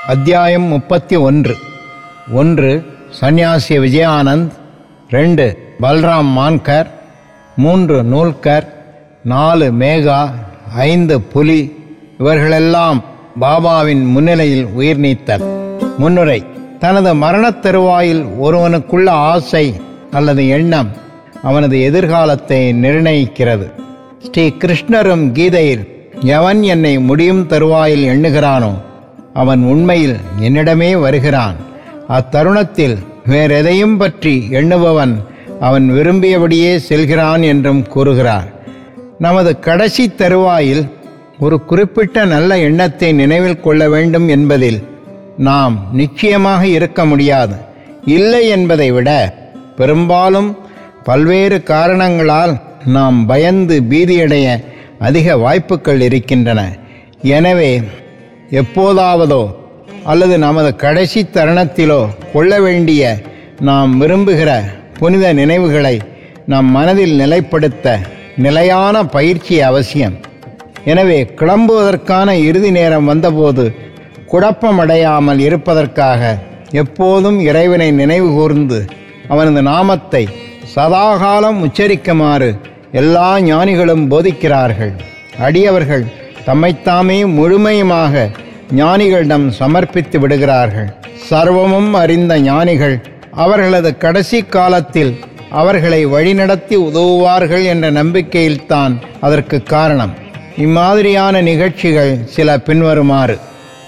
அத்தியாயம் முப்பத்தி ஒன்று ஒன்று சந்நியாசி விஜயானந்த் ரெண்டு பல்ராம் மான்கர் மூன்று நூல்கர் நாலு மேகா ஐந்து புலி இவர்களெல்லாம் பாபாவின் முன்னிலையில் உயிர் நீத்தல் முன்னுரை தனது மரணத் தருவாயில் ஒருவனுக்குள்ள ஆசை அல்லது எண்ணம் அவனது எதிர்காலத்தை நிர்ணயிக்கிறது ஸ்ரீ கிருஷ்ணரும் கீதையில் எவன் என்னை முடியும் தருவாயில் எண்ணுகிறானோ அவன் உண்மையில் என்னிடமே வருகிறான் அத்தருணத்தில் வேறெதையும் பற்றி எண்ணுபவன் அவன் விரும்பியபடியே செல்கிறான் என்றும் கூறுகிறார் நமது கடைசி தருவாயில் ஒரு குறிப்பிட்ட நல்ல எண்ணத்தை நினைவில் கொள்ள வேண்டும் என்பதில் நாம் நிச்சயமாக இருக்க முடியாது இல்லை என்பதை விட பெரும்பாலும் பல்வேறு காரணங்களால் நாம் பயந்து பீதியடைய அதிக வாய்ப்புகள் இருக்கின்றன எனவே எப்போதாவதோ அல்லது நமது கடைசி தருணத்திலோ கொள்ள வேண்டிய நாம் விரும்புகிற புனித நினைவுகளை நம் மனதில் நிலைப்படுத்த நிலையான பயிற்சி அவசியம் எனவே கிளம்புவதற்கான இறுதி நேரம் வந்தபோது குழப்பமடையாமல் இருப்பதற்காக எப்போதும் இறைவனை நினைவு கூர்ந்து அவனது நாமத்தை சதாகாலம் உச்சரிக்குமாறு எல்லா ஞானிகளும் போதிக்கிறார்கள் அடியவர்கள் தம்மைத்தாமே முழுமையுமாக ஞானிகளிடம் சமர்ப்பித்து விடுகிறார்கள் சர்வமும் அறிந்த ஞானிகள் அவர்களது கடைசி காலத்தில் அவர்களை வழிநடத்தி உதவுவார்கள் என்ற நம்பிக்கையில்தான் அதற்கு காரணம் இம்மாதிரியான நிகழ்ச்சிகள் சில பின்வருமாறு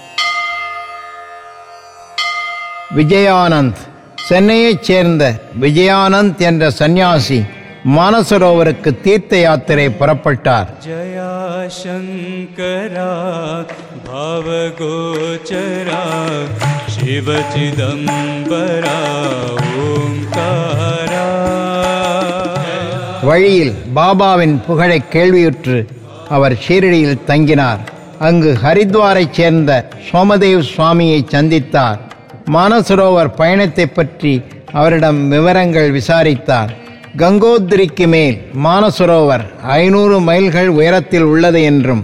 விஜயானந்த் சென்னையைச் சேர்ந்த விஜயானந்த் என்ற சந்நியாசி மானசரோவருக்கு தீர்த்த யாத்திரை புறப்பட்டார் जया शङ्करा भावगोचरा शिवचिदम्बरा ओङ्कारा வழியில் பாபாவின் புகழை கேள்வியுற்று அவர் ஷீரடியில் தங்கினார் அங்கு ஹரித்வாரைச் சேர்ந்த சோமதேவ் சுவாமியை சந்தித்தார் மானசரோவர் பயணத்தை பற்றி அவரிடம் விவரங்கள் விசாரித்தார் கங்கோத்திரிக்கு மேல் மானசரோவர் ஐநூறு மைல்கள் உயரத்தில் உள்ளது என்றும்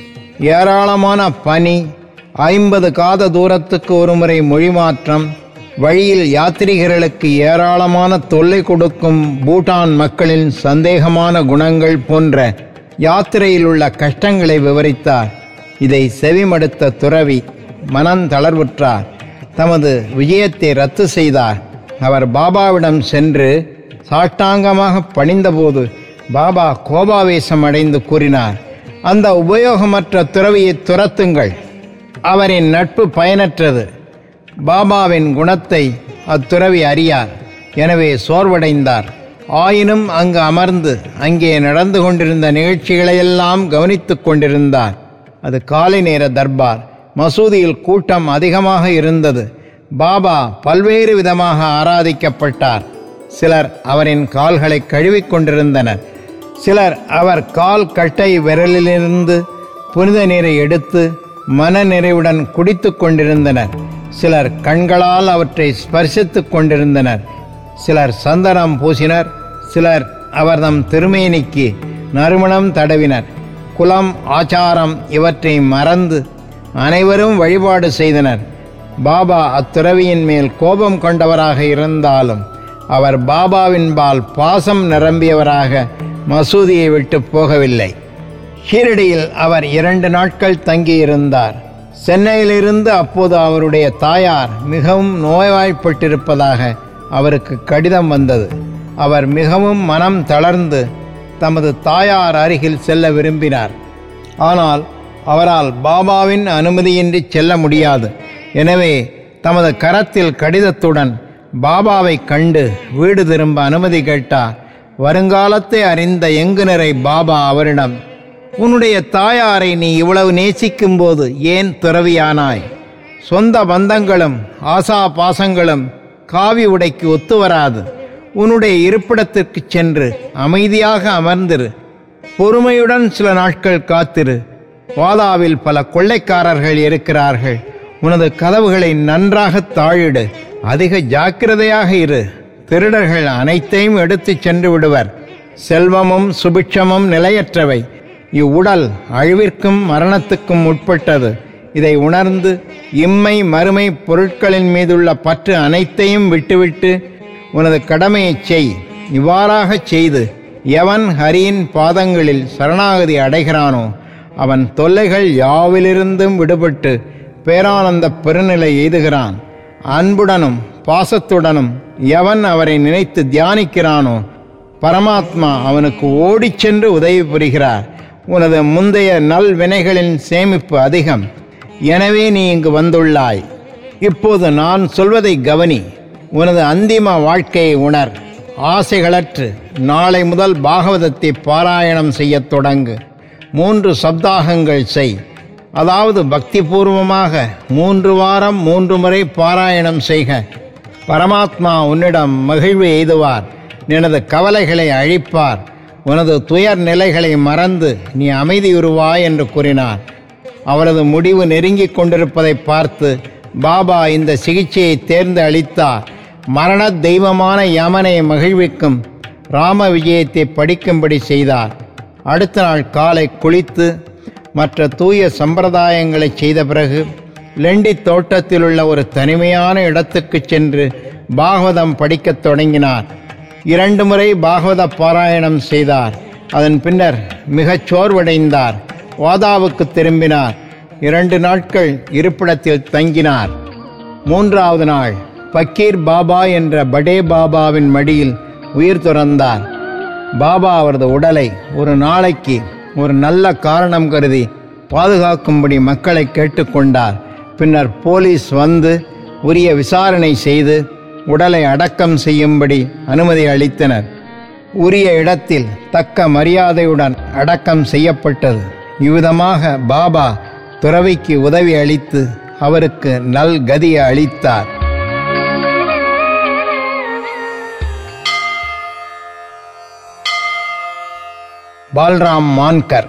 ஏராளமான பனி ஐம்பது காத தூரத்துக்கு ஒருமுறை மொழிமாற்றம் வழியில் யாத்ரீகர்களுக்கு ஏராளமான தொல்லை கொடுக்கும் பூட்டான் மக்களின் சந்தேகமான குணங்கள் போன்ற யாத்திரையில் உள்ள கஷ்டங்களை விவரித்தார் இதை செவிமடுத்த துறவி மனம் தளர்வுற்றார் தமது விஜயத்தை ரத்து செய்தார் அவர் பாபாவிடம் சென்று சாஷ்டாங்கமாக பணிந்தபோது பாபா கோபாவேசம் அடைந்து கூறினார் அந்த உபயோகமற்ற துறவியை துரத்துங்கள் அவரின் நட்பு பயனற்றது பாபாவின் குணத்தை அத்துறவி அறியார் எனவே சோர்வடைந்தார் ஆயினும் அங்கு அமர்ந்து அங்கே நடந்து கொண்டிருந்த நிகழ்ச்சிகளையெல்லாம் கவனித்துக் கொண்டிருந்தார் அது காலை நேர தர்பார் மசூதியில் கூட்டம் அதிகமாக இருந்தது பாபா பல்வேறு விதமாக ஆராதிக்கப்பட்டார் சிலர் அவரின் கால்களை கழுவிக் கொண்டிருந்தனர் சிலர் அவர் கால் கட்டை விரலிலிருந்து புனித நீரை எடுத்து மன நிறைவுடன் குடித்துக் கொண்டிருந்தனர் சிலர் கண்களால் அவற்றை ஸ்பர்சித்துக் கொண்டிருந்தனர் சிலர் சந்தனம் பூசினர் சிலர் அவர்தம் திருமேனிக்கு நறுமணம் தடவினர் குலம் ஆச்சாரம் இவற்றை மறந்து அனைவரும் வழிபாடு செய்தனர் பாபா அத்துறவியின் மேல் கோபம் கொண்டவராக இருந்தாலும் அவர் பாபாவின் பால் பாசம் நிரம்பியவராக மசூதியை விட்டு போகவில்லை ஷீரடியில் அவர் இரண்டு நாட்கள் தங்கியிருந்தார் சென்னையிலிருந்து அப்போது அவருடைய தாயார் மிகவும் நோய்வாய்ப்பட்டிருப்பதாக அவருக்கு கடிதம் வந்தது அவர் மிகவும் மனம் தளர்ந்து தமது தாயார் அருகில் செல்ல விரும்பினார் ஆனால் அவரால் பாபாவின் அனுமதியின்றி செல்ல முடியாது எனவே தமது கரத்தில் கடிதத்துடன் பாபாவை கண்டு வீடு திரும்ப அனுமதி கேட்டார் வருங்காலத்தை அறிந்த எங்குனரை பாபா அவரிடம் உன்னுடைய தாயாரை நீ இவ்வளவு நேசிக்கும்போது ஏன் துறவியானாய் சொந்த பந்தங்களும் ஆசா பாசங்களும் காவி உடைக்கு ஒத்து வராது உன்னுடைய இருப்பிடத்திற்கு சென்று அமைதியாக அமர்ந்திரு பொறுமையுடன் சில நாட்கள் காத்திரு வாதாவில் பல கொள்ளைக்காரர்கள் இருக்கிறார்கள் உனது கதவுகளை நன்றாக தாழிடு அதிக ஜாக்கிரதையாக இரு திருடர்கள் அனைத்தையும் எடுத்துச் சென்று விடுவர் செல்வமும் சுபிட்சமும் நிலையற்றவை இவ்வுடல் அழிவிற்கும் மரணத்துக்கும் உட்பட்டது இதை உணர்ந்து இம்மை மறுமை பொருட்களின் மீதுள்ள பற்று அனைத்தையும் விட்டுவிட்டு உனது கடமையைச் செய் இவ்வாறாகச் செய்து எவன் ஹரியின் பாதங்களில் சரணாகதி அடைகிறானோ அவன் தொல்லைகள் யாவிலிருந்தும் விடுபட்டு பேரானந்த பெருநிலை எய்துகிறான் அன்புடனும் பாசத்துடனும் எவன் அவரை நினைத்து தியானிக்கிறானோ பரமாத்மா அவனுக்கு ஓடிச் சென்று உதவி புரிகிறார் உனது முந்தைய நல் வினைகளின் சேமிப்பு அதிகம் எனவே நீ இங்கு வந்துள்ளாய் இப்போது நான் சொல்வதை கவனி உனது அந்திம வாழ்க்கையை உணர் ஆசைகளற்று நாளை முதல் பாகவதத்தை பாராயணம் செய்யத் தொடங்கு மூன்று சப்தாகங்கள் செய் அதாவது பக்திபூர்வமாக மூன்று வாரம் மூன்று முறை பாராயணம் செய்க பரமாத்மா உன்னிடம் மகிழ்வு எய்துவார் நினது கவலைகளை அழிப்பார் உனது துயர் நிலைகளை மறந்து நீ அமைதியுறுவாய் என்று கூறினார் அவரது முடிவு நெருங்கிக் கொண்டிருப்பதை பார்த்து பாபா இந்த சிகிச்சையை தேர்ந்து அளித்தார் மரண தெய்வமான யமனை மகிழ்விக்கும் ராம விஜயத்தை படிக்கும்படி செய்தார் அடுத்த நாள் காலை குளித்து மற்ற தூய சம்பிரதாயங்களை செய்த பிறகு லெண்டி தோட்டத்தில் உள்ள ஒரு தனிமையான இடத்துக்கு சென்று பாகவதம் படிக்கத் தொடங்கினார் இரண்டு முறை பாகவத பாராயணம் செய்தார் அதன் பின்னர் மிகச் சோர்வடைந்தார் வாதாவுக்கு திரும்பினார் இரண்டு நாட்கள் இருப்பிடத்தில் தங்கினார் மூன்றாவது நாள் பக்கீர் பாபா என்ற படே பாபாவின் மடியில் உயிர் துறந்தார் பாபா அவரது உடலை ஒரு நாளைக்கு ஒரு நல்ல காரணம் கருதி பாதுகாக்கும்படி மக்களை கேட்டுக்கொண்டார் பின்னர் போலீஸ் வந்து உரிய விசாரணை செய்து உடலை அடக்கம் செய்யும்படி அனுமதி அளித்தனர் உரிய இடத்தில் தக்க மரியாதையுடன் அடக்கம் செய்யப்பட்டது இவ்விதமாக பாபா துறவிக்கு உதவி அளித்து அவருக்கு நல் கதியை அளித்தார் பால்ராம் மான்கர்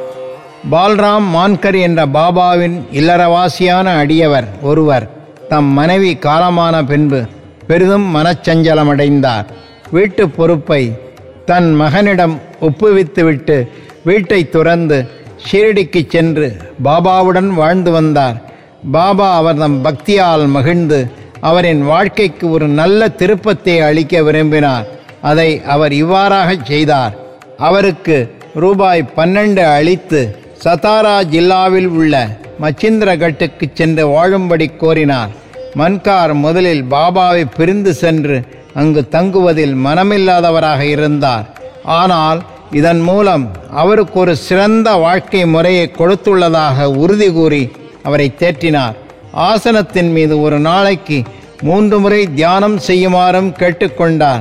பால்ராம் மான்கர் என்ற பாபாவின் இல்லறவாசியான அடியவர் ஒருவர் தம் மனைவி காலமான பின்பு பெரிதும் மனச்சஞ்சலமடைந்தார் வீட்டு பொறுப்பை தன் மகனிடம் ஒப்புவித்துவிட்டு வீட்டை துறந்து ஷீரடிக்கு சென்று பாபாவுடன் வாழ்ந்து வந்தார் பாபா அவர் தம் பக்தியால் மகிழ்ந்து அவரின் வாழ்க்கைக்கு ஒரு நல்ல திருப்பத்தை அளிக்க விரும்பினார் அதை அவர் இவ்வாறாகச் செய்தார் அவருக்கு ரூபாய் பன்னெண்டு அளித்து சதாரா ஜில்லாவில் உள்ள மச்சிந்திரகட்டுக்கு சென்று வாழும்படி கோரினார் மன்கார் முதலில் பாபாவை பிரிந்து சென்று அங்கு தங்குவதில் மனமில்லாதவராக இருந்தார் ஆனால் இதன் மூலம் அவருக்கு ஒரு சிறந்த வாழ்க்கை முறையை கொடுத்துள்ளதாக உறுதி கூறி அவரை தேற்றினார் ஆசனத்தின் மீது ஒரு நாளைக்கு மூன்று முறை தியானம் செய்யுமாறும் கேட்டுக்கொண்டார்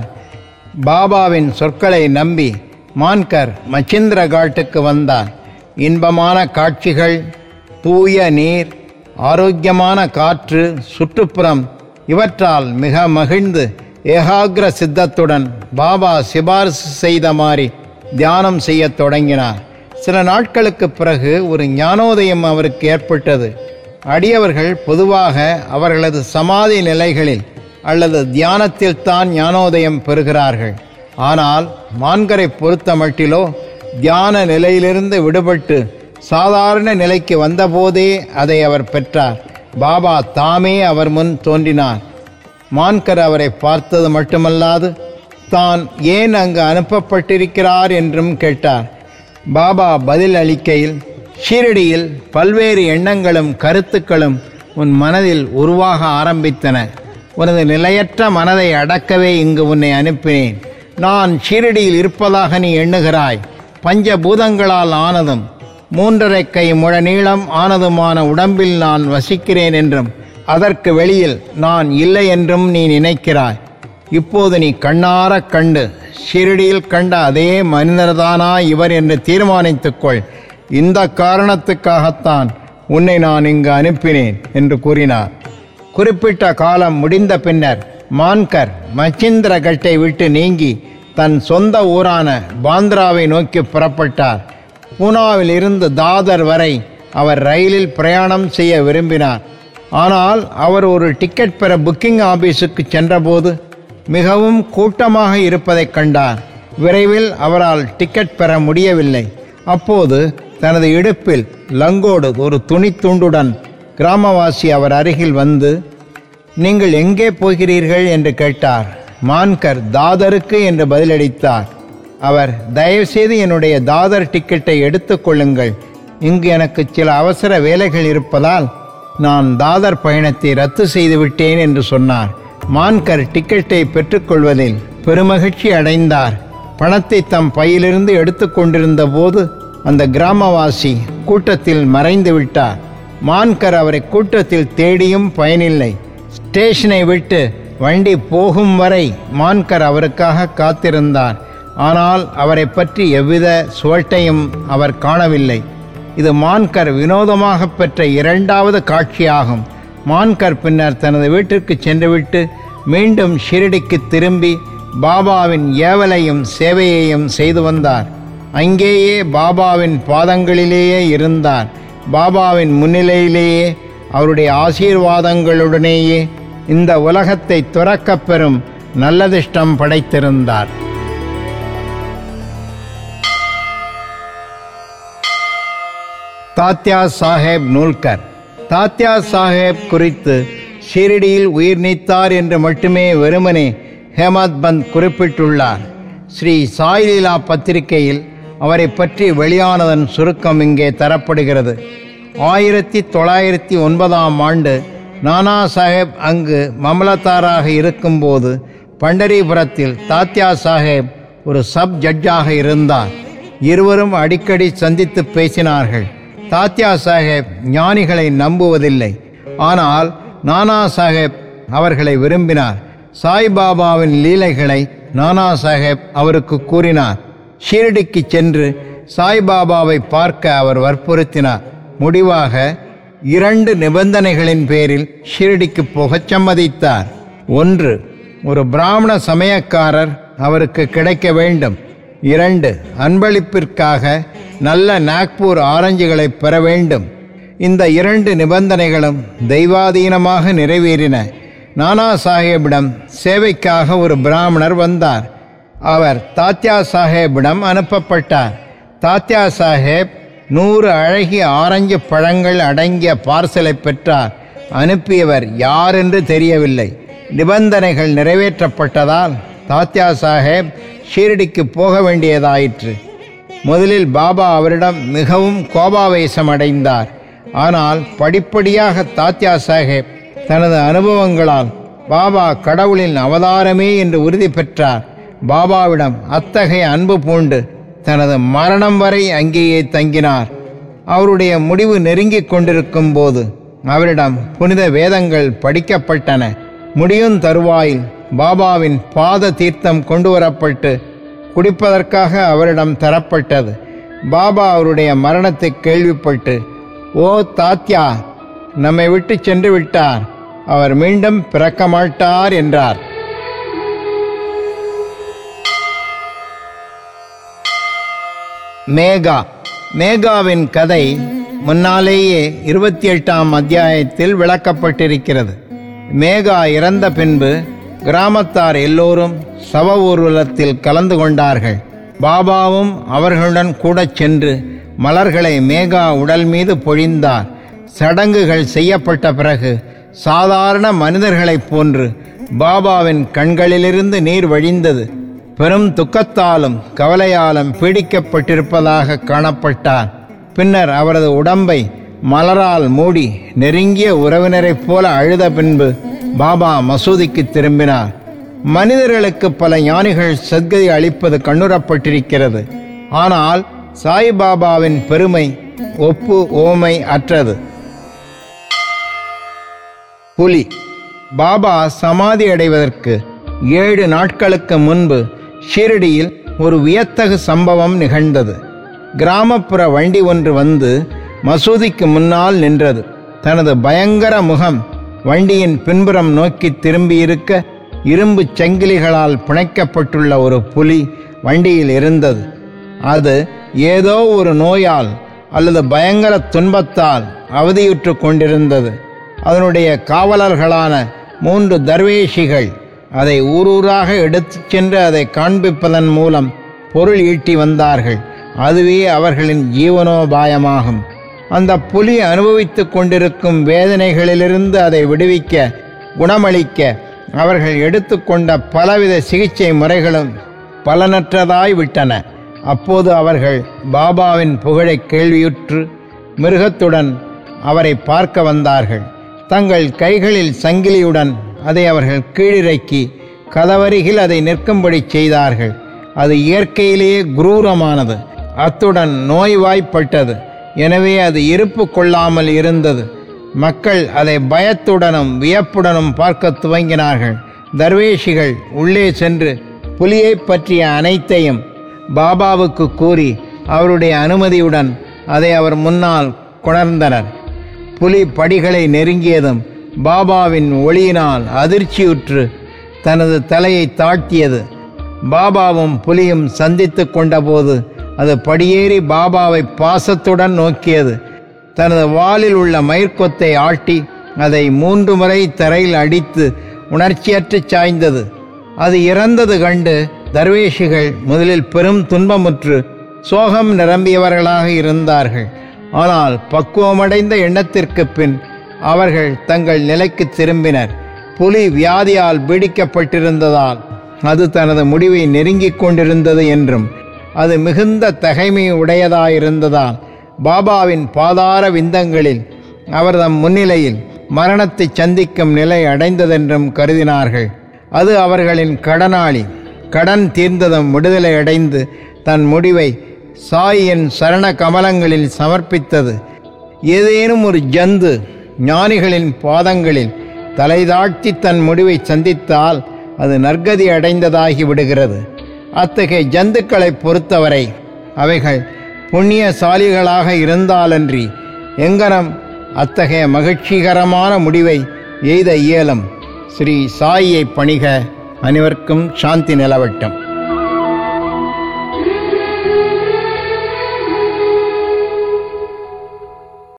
பாபாவின் சொற்களை நம்பி மான்கர் மச்சிந்திர காட்டுக்கு வந்தார் இன்பமான காட்சிகள் தூய நீர் ஆரோக்கியமான காற்று சுற்றுப்புறம் இவற்றால் மிக மகிழ்ந்து ஏகாகிர சித்தத்துடன் பாபா சிபாரிசு செய்த மாதிரி தியானம் செய்யத் தொடங்கினார் சில நாட்களுக்கு பிறகு ஒரு ஞானோதயம் அவருக்கு ஏற்பட்டது அடியவர்கள் பொதுவாக அவர்களது சமாதி நிலைகளில் அல்லது தியானத்தில் தான் ஞானோதயம் பெறுகிறார்கள் ஆனால் மான்கரை பொறுத்த மட்டிலோ தியான நிலையிலிருந்து விடுபட்டு சாதாரண நிலைக்கு வந்தபோதே அதை அவர் பெற்றார் பாபா தாமே அவர் முன் தோன்றினார் மான்கர் அவரை பார்த்தது மட்டுமல்லாது தான் ஏன் அங்கு அனுப்பப்பட்டிருக்கிறார் என்றும் கேட்டார் பாபா பதில் அளிக்கையில் ஷீரடியில் பல்வேறு எண்ணங்களும் கருத்துக்களும் உன் மனதில் உருவாக ஆரம்பித்தன உனது நிலையற்ற மனதை அடக்கவே இங்கு உன்னை அனுப்பினேன் நான் ஷீரடியில் இருப்பதாக நீ எண்ணுகிறாய் பஞ்சபூதங்களால் ஆனதும் மூன்றரை கை முழ நீளம் ஆனதுமான உடம்பில் நான் வசிக்கிறேன் என்றும் அதற்கு வெளியில் நான் இல்லை என்றும் நீ நினைக்கிறாய் இப்போது நீ கண்ணாரக் கண்டு ஷிரடியில் கண்ட அதே மனிதர்தானா இவர் என்று தீர்மானித்துக்கொள் இந்த காரணத்துக்காகத்தான் உன்னை நான் இங்கு அனுப்பினேன் என்று கூறினார் குறிப்பிட்ட காலம் முடிந்த பின்னர் மான்கர் மச்சிந்திரகட்டை விட்டு நீங்கி தன் சொந்த ஊரான பாந்திராவை நோக்கி புறப்பட்டார் பூனாவில் இருந்து தாதர் வரை அவர் ரயிலில் பிரயாணம் செய்ய விரும்பினார் ஆனால் அவர் ஒரு டிக்கெட் பெற புக்கிங் ஆபீஸுக்கு சென்றபோது மிகவும் கூட்டமாக இருப்பதைக் கண்டார் விரைவில் அவரால் டிக்கெட் பெற முடியவில்லை அப்போது தனது இடுப்பில் லங்கோடு ஒரு துணித்துண்டுடன் கிராமவாசி அவர் அருகில் வந்து நீங்கள் எங்கே போகிறீர்கள் என்று கேட்டார் மான்கர் தாதருக்கு என்று பதிலளித்தார் அவர் தயவுசெய்து என்னுடைய தாதர் டிக்கெட்டை எடுத்துக்கொள்ளுங்கள் இங்கு எனக்கு சில அவசர வேலைகள் இருப்பதால் நான் தாதர் பயணத்தை ரத்து செய்து விட்டேன் என்று சொன்னார் மான்கர் டிக்கெட்டை பெற்றுக்கொள்வதில் பெருமகிழ்ச்சி அடைந்தார் பணத்தை தம் பையிலிருந்து எடுத்துக்கொண்டிருந்த போது அந்த கிராமவாசி கூட்டத்தில் மறைந்து விட்டார் மான்கர் அவரை கூட்டத்தில் தேடியும் பயனில்லை ஸ்டேஷனை விட்டு வண்டி போகும் வரை மான்கர் அவருக்காக காத்திருந்தார் ஆனால் அவரை பற்றி எவ்வித சுவட்டையும் அவர் காணவில்லை இது மான்கர் வினோதமாக பெற்ற இரண்டாவது காட்சியாகும் மான்கர் பின்னர் தனது வீட்டிற்கு சென்றுவிட்டு மீண்டும் ஷிரடிக்கு திரும்பி பாபாவின் ஏவலையும் சேவையையும் செய்து வந்தார் அங்கேயே பாபாவின் பாதங்களிலேயே இருந்தார் பாபாவின் முன்னிலையிலேயே அவருடைய ஆசீர்வாதங்களுடனேயே இந்த உலகத்தை துறக்கப் பெறும் நல்லதிஷ்டம் படைத்திருந்தார் தாத்யா சாஹேப் நூல்கர் தாத்யா சாஹேப் குறித்து ஷிரடியில் உயிர் நீத்தார் என்று மட்டுமே வெறுமனே ஹேமத் பந்த் குறிப்பிட்டுள்ளார் ஸ்ரீ சாய்லீலா பத்திரிகையில் அவரை பற்றி வெளியானதன் சுருக்கம் இங்கே தரப்படுகிறது ஆயிரத்தி தொள்ளாயிரத்தி ஒன்பதாம் ஆண்டு நானா சாஹேப் அங்கு மமலத்தாராக இருக்கும்போது பண்டரிபுரத்தில் தாத்யா சாஹேப் ஒரு சப் ஜட்ஜாக இருந்தார் இருவரும் அடிக்கடி சந்தித்து பேசினார்கள் தாத்யா சாஹேப் ஞானிகளை நம்புவதில்லை ஆனால் நானா சாஹேப் அவர்களை விரும்பினார் சாய்பாபாவின் லீலைகளை நானா சாஹேப் அவருக்கு கூறினார் ஷீரடிக்கு சென்று சாய்பாபாவை பார்க்க அவர் வற்புறுத்தினார் முடிவாக இரண்டு நிபந்தனைகளின் பேரில் ஷீரடிக்கு போகச் சம்மதித்தார் ஒன்று ஒரு பிராமண சமயக்காரர் அவருக்கு கிடைக்க வேண்டும் இரண்டு அன்பளிப்பிற்காக நல்ல நாக்பூர் ஆரஞ்சுகளை பெற வேண்டும் இந்த இரண்டு நிபந்தனைகளும் தெய்வாதீனமாக நிறைவேறின நானா சாஹேபிடம் சேவைக்காக ஒரு பிராமணர் வந்தார் அவர் தாத்யா சாஹேபிடம் அனுப்பப்பட்டார் தாத்யா சாஹேப் நூறு அழகிய ஆரஞ்சு பழங்கள் அடங்கிய பார்சலை பெற்றார் அனுப்பியவர் யார் என்று தெரியவில்லை நிபந்தனைகள் நிறைவேற்றப்பட்டதால் தாத்யா சாஹேப் ஷீரடிக்கு போக வேண்டியதாயிற்று முதலில் பாபா அவரிடம் மிகவும் கோபாவேசம் அடைந்தார் ஆனால் படிப்படியாக தாத்யா சாஹேப் தனது அனுபவங்களால் பாபா கடவுளின் அவதாரமே என்று உறுதி பெற்றார் பாபாவிடம் அத்தகைய அன்பு பூண்டு தனது மரணம் வரை அங்கேயே தங்கினார் அவருடைய முடிவு நெருங்கிக் கொண்டிருக்கும் போது அவரிடம் புனித வேதங்கள் படிக்கப்பட்டன முடியும் தருவாயில் பாபாவின் பாத தீர்த்தம் கொண்டு வரப்பட்டு குடிப்பதற்காக அவரிடம் தரப்பட்டது பாபா அவருடைய மரணத்தை கேள்விப்பட்டு ஓ தாத்யா நம்மை விட்டு சென்று விட்டார் அவர் மீண்டும் பிறக்க மாட்டார் என்றார் மேகா மேகாவின் கதை முன்னாலேயே இருபத்தி எட்டாம் அத்தியாயத்தில் விளக்கப்பட்டிருக்கிறது மேகா இறந்த பின்பு கிராமத்தார் எல்லோரும் சவ ஊர்வலத்தில் கலந்து கொண்டார்கள் பாபாவும் அவர்களுடன் கூடச் சென்று மலர்களை மேகா உடல் மீது பொழிந்தார் சடங்குகள் செய்யப்பட்ட பிறகு சாதாரண மனிதர்களைப் போன்று பாபாவின் கண்களிலிருந்து நீர் வழிந்தது பெரும் துக்கத்தாலும் கவலையாலும் பீடிக்கப்பட்டிருப்பதாக காணப்பட்டார் பின்னர் அவரது உடம்பை மலரால் மூடி நெருங்கிய உறவினரைப் போல அழுத பின்பு பாபா மசூதிக்கு திரும்பினார் மனிதர்களுக்கு பல ஞானிகள் சத்கதி அளிப்பது கண்ணுறப்பட்டிருக்கிறது ஆனால் சாய்பாபாவின் பெருமை ஒப்பு ஓமை அற்றது புலி பாபா சமாதி அடைவதற்கு ஏழு நாட்களுக்கு முன்பு ஷீரடியில் ஒரு வியத்தகு சம்பவம் நிகழ்ந்தது கிராமப்புற வண்டி ஒன்று வந்து மசூதிக்கு முன்னால் நின்றது தனது பயங்கர முகம் வண்டியின் பின்புறம் நோக்கி திரும்பியிருக்க இரும்பு சங்கிலிகளால் பிணைக்கப்பட்டுள்ள ஒரு புலி வண்டியில் இருந்தது அது ஏதோ ஒரு நோயால் அல்லது பயங்கர துன்பத்தால் அவதியுற்று கொண்டிருந்தது அதனுடைய காவலர்களான மூன்று தர்வேஷிகள் அதை ஊரூராக எடுத்துச் சென்று அதை காண்பிப்பதன் மூலம் பொருள் ஈட்டி வந்தார்கள் அதுவே அவர்களின் ஜீவனோபாயமாகும் அந்த புலி அனுபவித்துக் கொண்டிருக்கும் வேதனைகளிலிருந்து அதை விடுவிக்க குணமளிக்க அவர்கள் எடுத்துக்கொண்ட பலவித சிகிச்சை முறைகளும் பலனற்றதாய் விட்டன அப்போது அவர்கள் பாபாவின் புகழை கேள்வியுற்று மிருகத்துடன் அவரை பார்க்க வந்தார்கள் தங்கள் கைகளில் சங்கிலியுடன் அதை அவர்கள் கீழிறக்கி கதவருகில் அதை நிற்கும்படி செய்தார்கள் அது இயற்கையிலேயே குரூரமானது அத்துடன் நோய்வாய்ப்பட்டது எனவே அது இருப்பு கொள்ளாமல் இருந்தது மக்கள் அதை பயத்துடனும் வியப்புடனும் பார்க்க துவங்கினார்கள் தர்வேஷிகள் உள்ளே சென்று புலியைப் பற்றிய அனைத்தையும் பாபாவுக்கு கூறி அவருடைய அனுமதியுடன் அதை அவர் முன்னால் கொணர்ந்தனர் புலி படிகளை நெருங்கியதும் பாபாவின் ஒளியினால் அதிர்ச்சியுற்று தனது தலையை தாழ்த்தியது பாபாவும் புலியும் சந்தித்து கொண்டபோது அது படியேறி பாபாவை பாசத்துடன் நோக்கியது தனது வாலில் உள்ள மயிர்கொத்தை ஆட்டி அதை மூன்று முறை தரையில் அடித்து உணர்ச்சியற்று சாய்ந்தது அது இறந்தது கண்டு தர்வேஷிகள் முதலில் பெரும் துன்பமுற்று சோகம் நிரம்பியவர்களாக இருந்தார்கள் ஆனால் பக்குவமடைந்த எண்ணத்திற்கு பின் அவர்கள் தங்கள் நிலைக்கு திரும்பினர் புலி வியாதியால் பீடிக்கப்பட்டிருந்ததால் அது தனது முடிவை நெருங்கிக் கொண்டிருந்தது என்றும் அது மிகுந்த தகைமை உடையதாயிருந்ததால் பாபாவின் பாதார விந்தங்களில் அவர்தம் முன்னிலையில் மரணத்தை சந்திக்கும் நிலை அடைந்ததென்றும் கருதினார்கள் அது அவர்களின் கடனாளி கடன் தீர்ந்ததும் விடுதலை அடைந்து தன் முடிவை சாயின் சரண கமலங்களில் சமர்ப்பித்தது ஏதேனும் ஒரு ஜந்து ஞானிகளின் பாதங்களில் தலை தாழ்த்தி தன் முடிவை சந்தித்தால் அது நற்கதி அடைந்ததாகி விடுகிறது அத்தகைய ஜந்துக்களை பொறுத்தவரை அவைகள் புண்ணியசாலிகளாக இருந்தாலன்றி எங்கனம் அத்தகைய மகிழ்ச்சிகரமான முடிவை எய்த இயலும் ஸ்ரீ சாயியை பணிக அனைவருக்கும் சாந்தி நிலவட்டும்